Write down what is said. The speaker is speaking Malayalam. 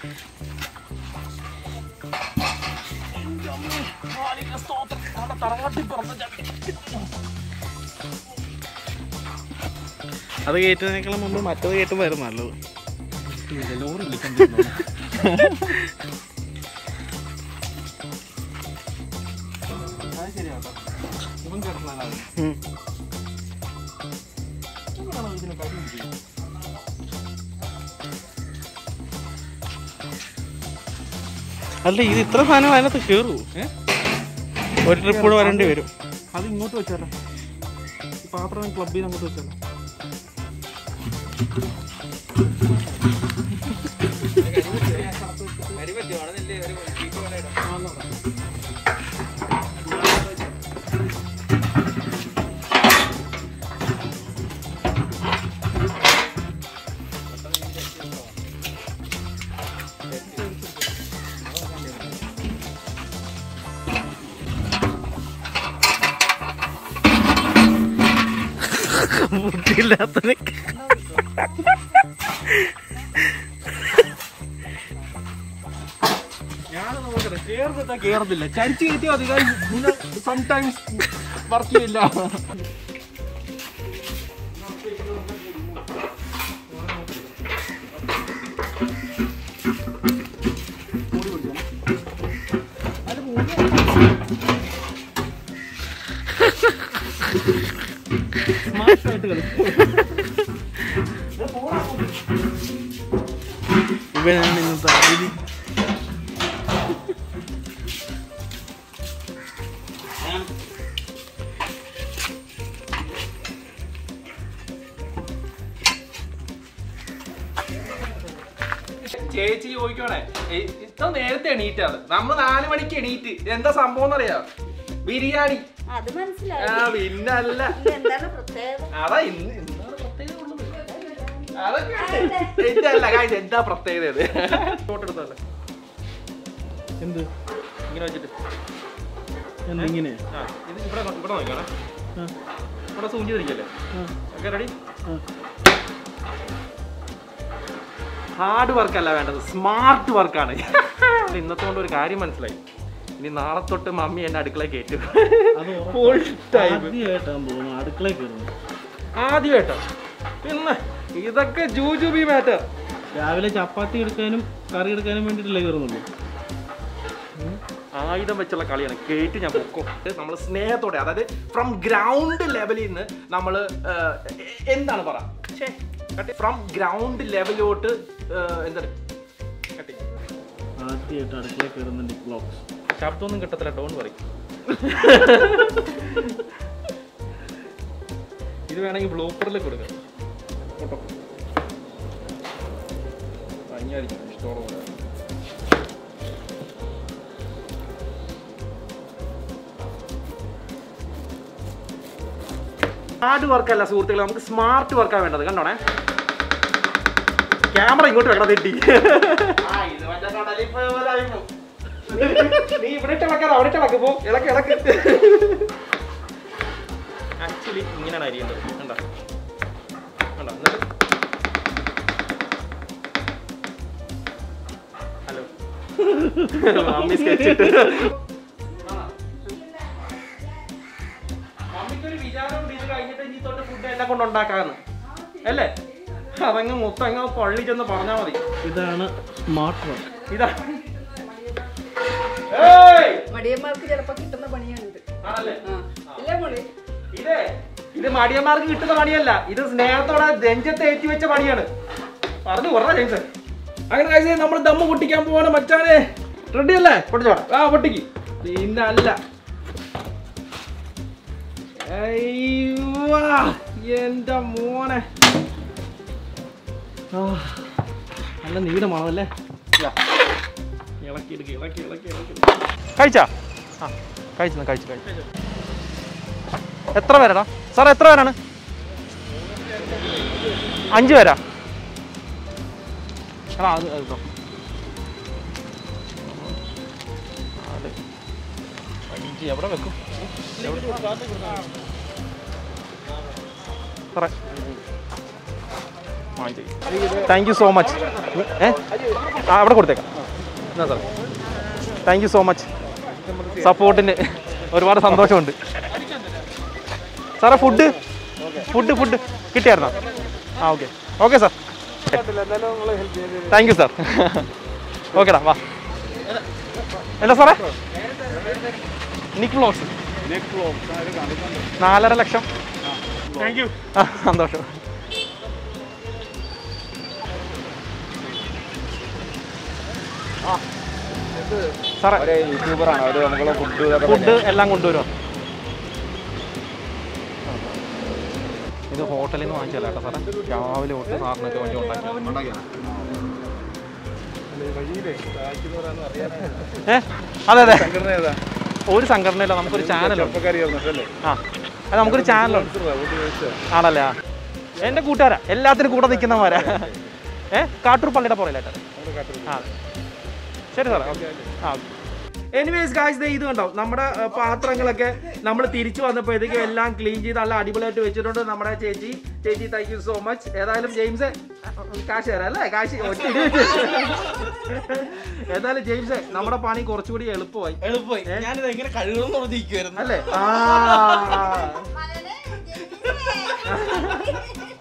അത് കയറ്റുന്നതിനേക്കാളും മുമ്പ് മറ്റത് കയറ്റുമായിരുന്നു നല്ലത് ഉം. അല്ല ഇത് ഇത്ര സാധനങ്ങൾ അതിനകത്ത് കയറൂ ഒരു ട്രിപ്പ് കൂടെ വരേണ്ടി വരും അത് ഇങ്ങോട്ട് വെച്ചാലോ ഈ പാത്രം ക്ലബിൽ നിന്ന് അങ്ങോട്ട് വെച്ചാലോ ബുദ്ധിയില്ലാത്തതൊക്കെ ഞാനത് നോക്കട്ടെ കേറുന്നിട്ടാ കേറുന്നില്ല ചരിച്ച് കയറ്റിയോ അധികം സംടൈംസ് വർക്ക് ചെയ്യില്ല സ്മാർട്ടായിട്ട് കളിക്കും ഇവനാണ് ഇന്നത്തെ അതിഥി ചേച്ചി ചോദിക്കണേ ഏയ് ഇത്ര നേരത്തെ എണീറ്റാണ് നമ്മൾ നാല് മണിക്ക് എണീറ്റ് എന്താ സംഭവം എന്നറിയാ ബിരിയാണി അത് മനസ്സിലായി ആ പിന്നല്ല ഇത് എന്താണ് പ്രത്യേകത അതാ ഇന്ന് എന്താണ് പ്രത്യേകത ഉള്ളത് അതൊക്കെ ഉണ്ട്. ഇതല്ല guys, എന്താ പ്രത്യേകത ഇത് ഫോട്ടോ എടുത്തല്ലേ എന്ത് ഇങ്ങനെ വെച്ചിട്ട് എന്തിങ്ങനെ ആ ഇത് ഇവിടെ നോ- ഇവിടെ നോക്കണേ ഇവിടെ സൂം ചെയ്തിരിക്കല്ലേ ഓക്കെ റെഡി ഹാർഡ് വർക്ക് അല്ല വേണ്ടത് സ്മാർട്ട് വർക്കാണ് ഇന്നത്തെ കൊണ്ട് ഒരു കാര്യം മനസ്സിലായി ഇനി നാളെ തൊട്ട് മമ്മി എന്നെ അടുക്കള കയറ്റും അത് ഫുൾ ടൈം ആദ്യമായിട്ടാണ് തോന്നുന്നു അടുക്കളയിൽ കയറുന്നത് ആദ്യമായിട്ടോ പിന്നെ ഇതൊക്കെ ജൂജുബി മാറ്റർ രാവിലെ ചപ്പാത്തി എടുക്കാനും കറി എടുക്കാനും വേണ്ടിയിട്ടല്ലേ കയറുന്നുള്ളൂ ആയുധം വെച്ചുള്ള കളിയാണ് കേട്ട് ഞാൻ പൊക്കും നമ്മൾ സ്നേഹത്തോടെ അതായത് ഫ്രം ഗ്രൗണ്ട് ലെവലിൽ നിന്ന് നമ്മൾ എന്താണ് പറ ഫ്രം ഗ്രൗണ്ട് ലെവലിലോട്ട് എന്താണ് കട്ടി ആദ്യമായിട്ട് അടുക്കളയിൽ കയറുന്നുണ്ട് ബ്ലോക്സ് ശബ്ദമൊന്നും കിട്ടത്തില്ല ഡോൺ പറയും ഇത് വേണമെങ്കിൽ ബ്ലോപ്പറിൽ കൊടുക്കാം കേട്ടോ ഭംഗിയായിരിക്കും ഇഷ്ടമുള്ള പോലെ ഹാർഡ് വർക്ക് അല്ല സുഹൃത്തുക്കളെ നമുക്ക് സ്മാർട്ട് വർക്കാണ് വേണ്ടത് കണ്ടോണേ ക്യാമറ ഇങ്ങോട്ട് വെക്കണം തെറ്റി നീ ഇവിടെ ഇട്ട് ഇളക്കാതെ അവിടെ ഇട്ട് ഇളക്ക് പോ ഇളക്ക് ഇളക്ക് ആക്ച്വലി ഇങ്ങനെയാണ് അരിയേണ്ടത് കണ്ടോ കണ്ടോ എന്നിട്ട് ഹലോ മമ്മി സ്കെച്ച് ഇട്ട് മമ്മിക്കൊരു വിചാരമുണ്ട് ഇത് കഴിഞ്ഞിട്ട് ഇനി തൊട്ട് ഫുഡ് എന്നെ കൊണ്ട് ഉണ്ടാക്കാന്ന് അല്ലേ അതങ്ങ് മൊത്തം അങ്ങ് പള്ളി ചെന്ന് പറഞ്ഞാൽ മതി ഇതാണ് സ്മാർട്ട് വർക്ക് ഇതാ ഏയ്! മടിയന്മാർക്ക് ചിലപ്പോ കിട്ടുന്ന പണിയാണിത് ആണല്ലേ ഇല്ലേ മോളി ഇതേ ഇത് മടിയന്മാർക്ക് കിട്ടുന്ന പണിയല്ല ഇത് സ്നേഹത്തോടെ നെഞ്ചത്ത് ഏറ്റി വെച്ച പണിയാണ് പറഞ്ഞു പറഞ്ഞ ജെയിംസ് അങ്ങനെ കഴിച്ച് നമ്മൾ ദമ്മ് പൊട്ടിക്കാൻ പോവാണ് മച്ചാനെ റെഡി അല്ലേ പൊട്ടിച്ചോ ആ പൊട്ടിക്ക് പിന്നെ അല്ല അയ്യോ, എന്റെ മോനെ ആ, നല്ല നീട മണമല്ലേ ഇതാ. ഇളക്കി എടുക്ക് ഇളക്കി ഇളക്കി ഇളക്കി കഴിച്ചാ ആ കഴിച്ചു കഴിച്ചു കഴിച്ചു എത്ര പേരാടാ സാർ എത്ര പേരാണ് അഞ്ച് പേരാ എടാ അത് എടുത്തോ അത് അഞ്ച് എവിടെ വെക്കും സാറേ താങ്ക് യു സോ മച്ച് ഏ ആ അവിടെ കൊടുത്തേക്കാം എന്നാ sir thank you so much സപ്പോർട്ടിന് ഒരുപാട് സന്തോഷമുണ്ട് സാറേ ഫുഡ് ഫുഡ് ഫുഡ് കിട്ടിയായിരുന്നോ ആ okay okay sir thank you sir ഓക്കെടാ വാ അല്ല സാറേ നിക് വ്ലോഗ്സ് നാലര ലക്ഷം താങ്ക് യു ആ സന്തോഷം സാറേ യൂട്യൂബറാണ് അവര് നമ്മളെ ഫുഡ് ഫുഡ് എല്ലാം കൊണ്ടുവരും ഇത് ഹോട്ടലിൽ നിന്ന് വാങ്ങിച്ചല്ല കേട്ടോ സാറേ രാവിലെ തൊട്ട് സാറിനൊക്കെ വേണ്ടി ഉണ്ടാക്കി ഏ അതെ അതെ ഒരു സംഘടനയില്ല നമുക്കൊരു ചാനലുണ്ട് ആ അത് നമുക്കൊരു ചാനലുണ്ട് ആണല്ലേ ആ എൻ്റെ കൂട്ടുകാരാ എല്ലാത്തിനും കൂടെ നിൽക്കുന്നവരാ ഏ കാട്ടൂർ പള്ളിയുടെ പുറയിലായിട്ട് ആ ശരി സാറേ ഓക്കെ ആ എനിവേസ് ഗായ്സ് ഇത് കണ്ടോ നമ്മുടെ ഏ, പാത്രങ്ങളൊക്കെ നമ്മൾ തിരിച്ചു വന്നപ്പോഴത്തേക്കും എല്ലാം ക്ലീൻ ചെയ്ത് നല്ല അടിപൊളിയായിട്ട് വെച്ചിട്ടുണ്ട് നമ്മുടെ ചേച്ചി ചേച്ചി താങ്ക് യു സോ മച്ച് ഏതായാലും ജെയിംസ് കാശ് തരാം അല്ലേ കാശ് ഒറ്റ ഇടി വെച്ച്. ഏതായാലും ജെയിംസ് നമ്മുടെ പണി കുറച്ചുകൂടി എളുപ്പമായി എളുപ്പമായി ഞാനിത് എങ്ങനെ കഴുകണം പറഞ്ഞിരിക്കുവായിരുന്നു അല്ലേ ആ